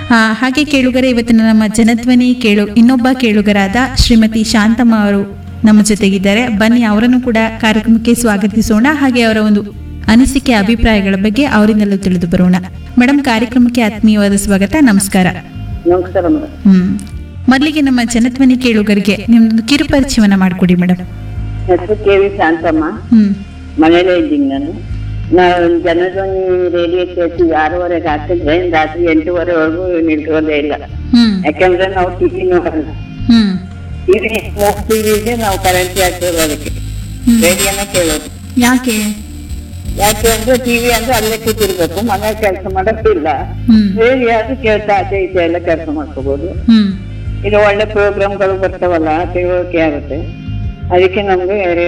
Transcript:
ಆ, ಹಾಗೆ ಕೇಳುಗರೆ ಇವತ್ತಿನ ನಮ್ಮ ಜನಧ್ವನಿ ಕೇಳು ಇನ್ನೊಬ್ಬ ಕೇಳುಗರಾದ ಶ್ರೀಮತಿ ಶಾಂತಮ್ಮ ಅವರು ನಮ್ಮ ಜೊತೆಗಿದ್ದಾರೆ ಬನ್ನಿ ಅವರನ್ನು ಕೂಡ ಕಾರ್ಯಕ್ರಮಕ್ಕೆ ಸ್ವಾಗತಿಸೋಣ ಹಾಗೆ ಅವರ ಒಂದು ಅನಿಸಿಕೆ ಅಭಿಪ್ರಾಯಗಳ ಬಗ್ಗೆ ಅವರಿಂದಲೂ ತಿಳಿದು ಬರೋಣ ಮೇಡಮ್ ಕಾರ್ಯಕ್ರಮಕ್ಕೆ ಆತ್ಮೀಯವಾದ ಸ್ವಾಗತ ನಮಸ್ಕಾರ ನಮಸ್ಕಾರ ಮೇಡಮ್ ಹ್ಮ್ ಮೊದಲಿಗೆ ನಮ್ಮ ಜನಧ್ವನಿ ಕೇಳುಗರಿಗೆ ನಿಮ್ದೊಂದು ಕಿರುಪರಿಚಯವನ್ನ ಮಾಡಿಕೊಡಿ ಮೇಡಮ್ ಹೆಸರು ಕೆ ವಿ ಶಾಂತಮ್ಮ ಹ್ಮ್ ಮನೇಲೇ ಇದ್ದೀನಿ ನಾನು ನಾವು ಜನಧ್ವನಿ ರೇಡಿಯೋ ಕೇಳ್ತೀವಿ ಆರೂವರೆಗೆ ಹಾಕಿದ್ರೆ ರಾತ್ರಿ ಎಂಟೂವರೆವರೆಗೂ ನಿಲ್ಕೋದೇ ಇಲ್ಲ ಹ್ಮ್ ಯಾಕಂದ್ರೆ ನಾವು ಟಿವಿ ನೋಡಲ್ಲ ಹ್ಮ್ ಟಿವಿ ಟಿವಿಗೆ ನಾವು ಕರೆನ್ಸಿ ಹಾಕ್ತೇವೆ ಅದಕ್ಕೆ ಹ್ಮ್. ರೇಡಿಯೋನ ಕೇಳೋದು ಯಾಕೆ ಯಾಕೆ ಅಂದ್ರೆ ಟಿವಿ ಅಂದ್ರೆ ಅಲ್ಲೇ ಕೂತಿರ್ಬೇಕು ಮನೆ ಕೆಲಸ ಮಾಡೋಕ್ಕಿಲ್ಲ ಹ್ಮ್ ರೇಡಿಯೋ ಅದು ಕೇಳ್ತಾ ಆಚೆ ಈಚೆ ಎಲ್ಲ ಕೆಲಸ ಮಾಡ್ಕೋಬಹುದು ಹ್ಮ್ ಇದು ಒಳ್ಳೆ ಪ್ರೋಗ್ರಾಮ್ಗಳು ಬರ್ತಾವಲ್ಲ ತಿಳುವಳಿಕೆ ಆಗುತ್ತೆ ಅದಕ್ಕೆ ನಮ್ಗೆ